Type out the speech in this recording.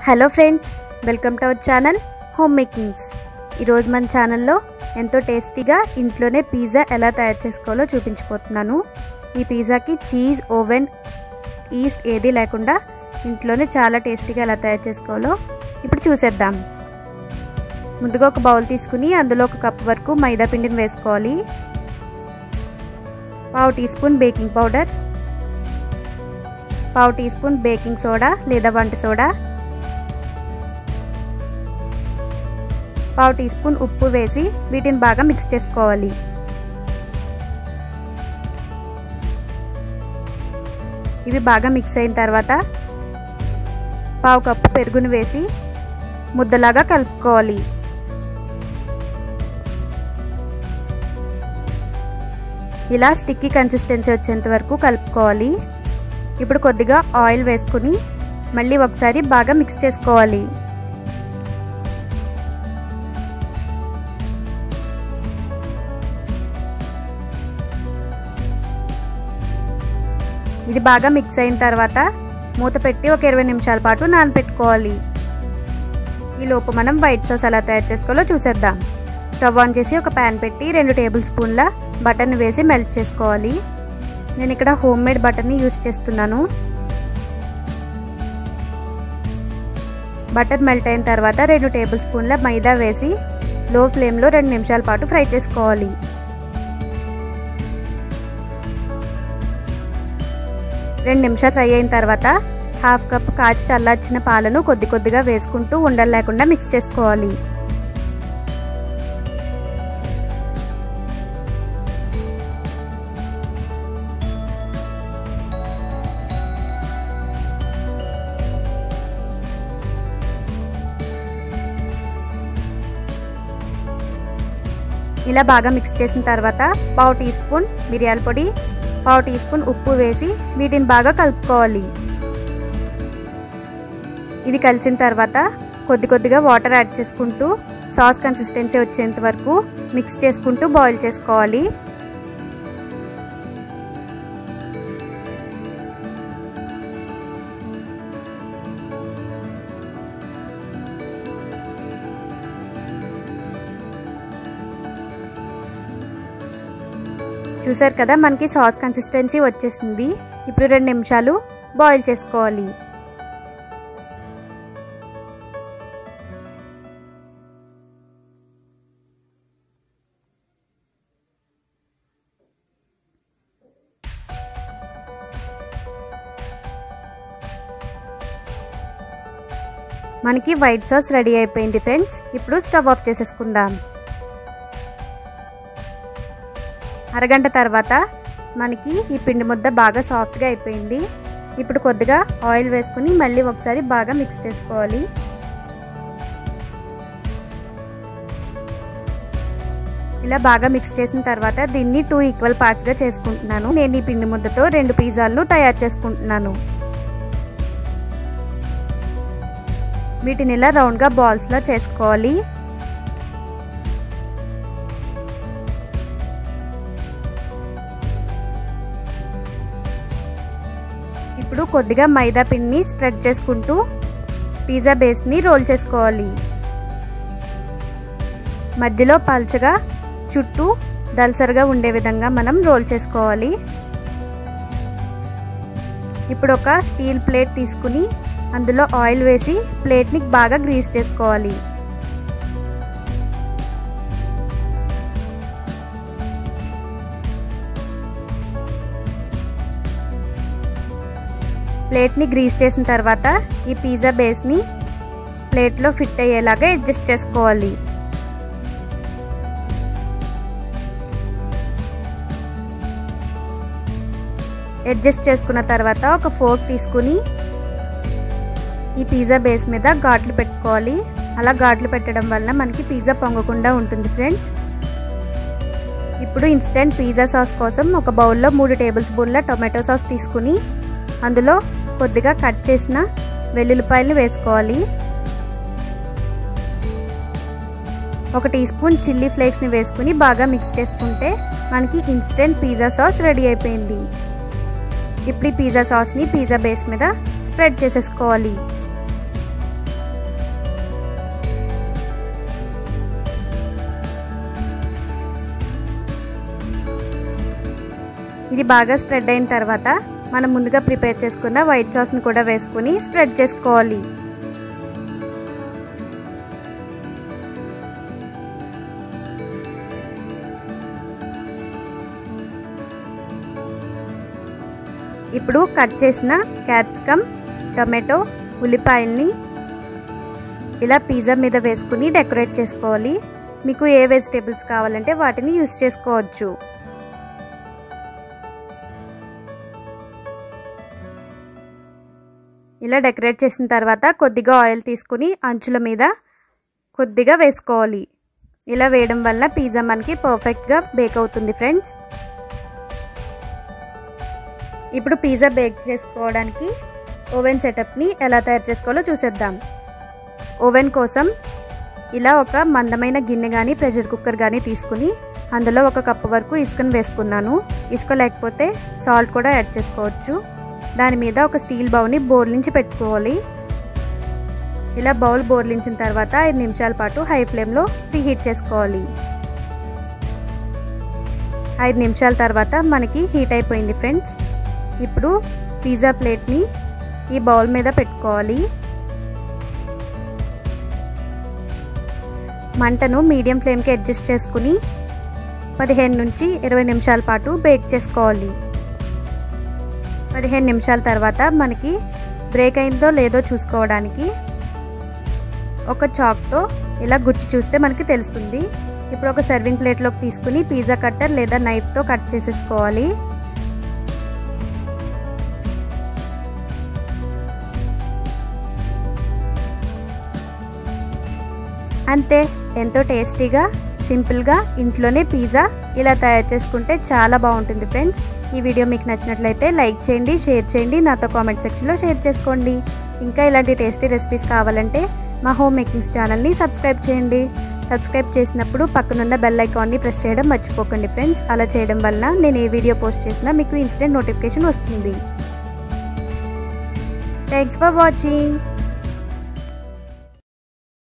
hello friends welcome to our channel home makings ఈరోజు మన ఛానల్లో ఎంతో టేస్టీగా ఇంట్లోనే పిజ్జా ఎలా తయారు చేసుకోవాలో చూపించిపోతున్నాను ఈ పిజ్జాకి చీజ్ ఓవెన్ ఈస్ట్ ఏది లేకుండా ఇంట్లోనే చాలా టేస్టీగా ఎలా తయారు చేసుకోవాలో ఇప్పుడు చూసేద్దాం ముందుగా ఒక బౌల్ తీసుకుని అందులో ఒక కప్ వరకు మైదా పిండిని వేసుకోవాలి పావు టీ స్పూన్ బేకింగ్ పౌడర్ పావు టీ స్పూన్ బేకింగ్ సోడా లేదా వంట సోడా పావు టీ స్పూన్ ఉప్పు వేసి వీటిని బాగా మిక్స్ చేసుకోవాలి ఇవి బాగా మిక్స్ అయిన తర్వాత పావు కప్పు పెరుగును వేసి ముద్దలాగా కలుపుకోవాలి ఇలా స్టిక్కీ కన్సిస్టెన్సీ వచ్చేంత వరకు కలుపుకోవాలి ఇప్పుడు కొద్దిగా ఆయిల్ వేసుకుని మళ్ళీ ఒకసారి బాగా మిక్స్ చేసుకోవాలి ఇది బాగా మిక్స్ అయిన తర్వాత మూత పెట్టి ఒక ఇరవై నిమిషాల పాటు నానపెట్టుకోవాలి ఈ లోపు మనం వైట్ సాస్ ఎలా తయారు చేసుకోవాలో చూసేద్దాం స్టవ్ ఆన్ చేసి ఒక ప్యాన్ పెట్టి రెండు టేబుల్ స్పూన్ల బటర్ని వేసి మెల్ట్ చేసుకోవాలి నేను ఇక్కడ హోమ్ మేడ్ బటర్ని యూజ్ చేస్తున్నాను బటర్ మెల్ట్ అయిన తర్వాత రెండు టేబుల్ స్పూన్ల మైదా వేసి లో ఫ్లేమ్లో రెండు నిమిషాల పాటు ఫ్రై చేసుకోవాలి రెండు నిమిషాలు ఫ్రై అయిన తర్వాత హాఫ్ కప్ కాచి చల్లార్చిన పాలను కొద్ది కొద్దిగా వేసుకుంటూ ఉండలు లేకుండా మిక్స్ చేసుకోవాలి ఇలా బాగా మిక్స్ చేసిన తర్వాత పావు టీ స్పూన్ మిరియాల పొడి పావు టీ స్పూన్ ఉప్పు వేసి వీటిని బాగా కలుపుకోవాలి ఇవి కలిసిన తర్వాత కొద్ది కొద్దిగా వాటర్ యాడ్ చేసుకుంటూ సాస్ కన్సిస్టెన్సీ వచ్చేంత వరకు మిక్స్ చేసుకుంటూ బాయిల్ చేసుకోవాలి చూసారు కదా మనకి సాస్ కన్సిస్టెన్సీ వచ్చేసింది ఇప్పుడు రెండు నిమిషాలు బాయిల్ చేసుకోవాలి మనకి వైట్ సాస్ రెడీ అయిపోయింది ఫ్రెండ్స్ ఇప్పుడు స్టవ్ ఆఫ్ చేసేసుకుందాం అరగంట తర్వాత మనకి ఈ పిండి ముద్ద బాగా సాఫ్ట్గా అయిపోయింది ఇప్పుడు కొద్దిగా ఆయిల్ వేసుకుని మళ్ళీ ఒకసారి బాగా మిక్స్ చేసుకోవాలి ఇలా బాగా మిక్స్ చేసిన తర్వాత దీన్ని టూ ఈక్వల్ పార్ట్స్గా చేసుకుంటున్నాను నేను ఈ పిండి ముద్దతో రెండు పిజ్జాలను తయారు చేసుకుంటున్నాను వీటిని ఇలా రౌండ్గా బాల్స్లో చేసుకోవాలి ఇప్పుడు కొద్దిగా మైదా పిండిని స్ప్రెడ్ చేసుకుంటూ పిజ్జా బేస్ని రోల్ చేసుకోవాలి మధ్యలో పల్చగా చుట్టూ దల్సరిగా ఉండే విధంగా మనం రోల్ చేసుకోవాలి ఇప్పుడు ఒక స్టీల్ ప్లేట్ తీసుకుని అందులో ఆయిల్ వేసి ప్లేట్ని బాగా గ్రీస్ చేసుకోవాలి ప్లేట్ని గ్రీస్ చేసిన తర్వాత ఈ పిజ్జా బేస్ని ప్లేట్లో ఫిట్ అయ్యేలాగా అడ్జస్ట్ చేసుకోవాలి అడ్జస్ట్ చేసుకున్న తర్వాత ఒక ఫోర్క్ తీసుకుని ఈ పిజ్జా బేస్ మీద ఘాట్లు పెట్టుకోవాలి అలా ఘాట్లు పెట్టడం వలన మనకి పిజ్జా పొంగకుండా ఉంటుంది ఫ్రెండ్స్ ఇప్పుడు ఇన్స్టెంట్ పిజ్జా సాస్ కోసం ఒక బౌల్లో మూడు టేబుల్ స్పూన్ల టొమాటో సాస్ తీసుకుని అందులో కొద్దిగా కట్ చేసిన వెల్లుల్లిపాయలు వేసుకోవాలి ఒక టీ స్పూన్ చిల్లీ ఫ్లేక్స్ని వేసుకుని బాగా మిక్స్ చేసుకుంటే మనకి ఇన్స్టెంట్ పిజ్జా సాస్ రెడీ అయిపోయింది ఇప్పుడు ఈ పిజ్జా సాస్ని పిజ్జా బేస్ మీద స్ప్రెడ్ చేసేసుకోవాలి ఇది బాగా స్ప్రెడ్ అయిన తర్వాత మనం ముందుగా ప్రిపేర్ చేసుకున్న వైట్ సాస్ని కూడా వేసుకుని స్ప్రెడ్ చేసుకోవాలి ఇప్పుడు కట్ చేసిన క్యాప్సికమ్ టొమాటో ఉల్లిపాయల్ని ఇలా పిజ్జా మీద వేసుకుని డెకరేట్ చేసుకోవాలి మీకు ఏ వెజిటేబుల్స్ కావాలంటే వాటిని యూస్ చేసుకోవచ్చు ఇలా డెకరేట్ చేసిన తర్వాత కొద్దిగా ఆయిల్ తీసుకుని అంచుల మీద కొద్దిగా వేసుకోవాలి ఇలా వేయడం వల్ల పిజ్జా మనకి పర్ఫెక్ట్గా బేక్ అవుతుంది ఫ్రెండ్స్ ఇప్పుడు పిజ్జా బేక్ చేసుకోవడానికి ఓవెన్ సెటప్ని ఎలా తయారు చేసుకోవాలో చూసేద్దాం ఓవెన్ కోసం ఇలా ఒక మందమైన గిన్నె కానీ ప్రెషర్ కుక్కర్ కానీ తీసుకుని అందులో ఒక కప్పు వరకు ఇసుకను వేసుకున్నాను ఇసుక లేకపోతే సాల్ట్ కూడా యాడ్ చేసుకోవచ్చు దాని మీద ఒక స్టీల్ బౌల్ని బోర్లించి పెట్టుకోవాలి ఇలా బౌల్ బోర్లించిన తర్వాత ఐదు నిమిషాల పాటు హై ఫ్లేమ్లో ప్రీహీట్ చేసుకోవాలి ఐదు నిమిషాల తర్వాత మనకి హీట్ అయిపోయింది ఫ్రెండ్స్ ఇప్పుడు పిజ్జా ప్లేట్ని ఈ బౌల్ మీద పెట్టుకోవాలి మంటను మీడియం ఫ్లేమ్కి అడ్జస్ట్ చేసుకుని పదిహేను నుంచి ఇరవై నిమిషాల పాటు బేక్ చేసుకోవాలి పదిహేను నిమిషాల తర్వాత మనకి బ్రేక్ అయిందో లేదో చూసుకోవడానికి ఒక చాక్తో ఇలా గుచ్చి చూస్తే మనకి తెలుస్తుంది ఇప్పుడు ఒక సర్వింగ్ ప్లేట్లోకి తీసుకుని పిజ్జా కట్టర్ లేదా నైఫ్తో కట్ చేసేసుకోవాలి అంతే ఎంతో టేస్టీగా సింపుల్గా ఇంట్లోనే పిజ్జా ఇలా తయారు చేసుకుంటే చాలా బాగుంటుంది ఫ్రెండ్స్ ఈ వీడియో మీకు నచ్చినట్లయితే లైక్ చేయండి షేర్ చేయండి నాతో కామెంట్ సెక్షన్లో షేర్ చేసుకోండి ఇంకా ఇలాంటి టేస్టీ రెసిపీస్ కావాలంటే మా హోమ్ మేకింగ్స్ ఛానల్ని సబ్స్క్రైబ్ చేయండి సబ్స్క్రైబ్ చేసినప్పుడు పక్కనున్న బెల్ ఐకాన్ని ప్రెస్ చేయడం మర్చిపోకండి ఫ్రెండ్స్ అలా చేయడం వల్ల నేను ఏ వీడియో పోస్ట్ చేసినా మీకు ఇన్స్టెంట్ నోటిఫికేషన్ వస్తుంది థ్యాంక్స్ ఫర్ వాచింగ్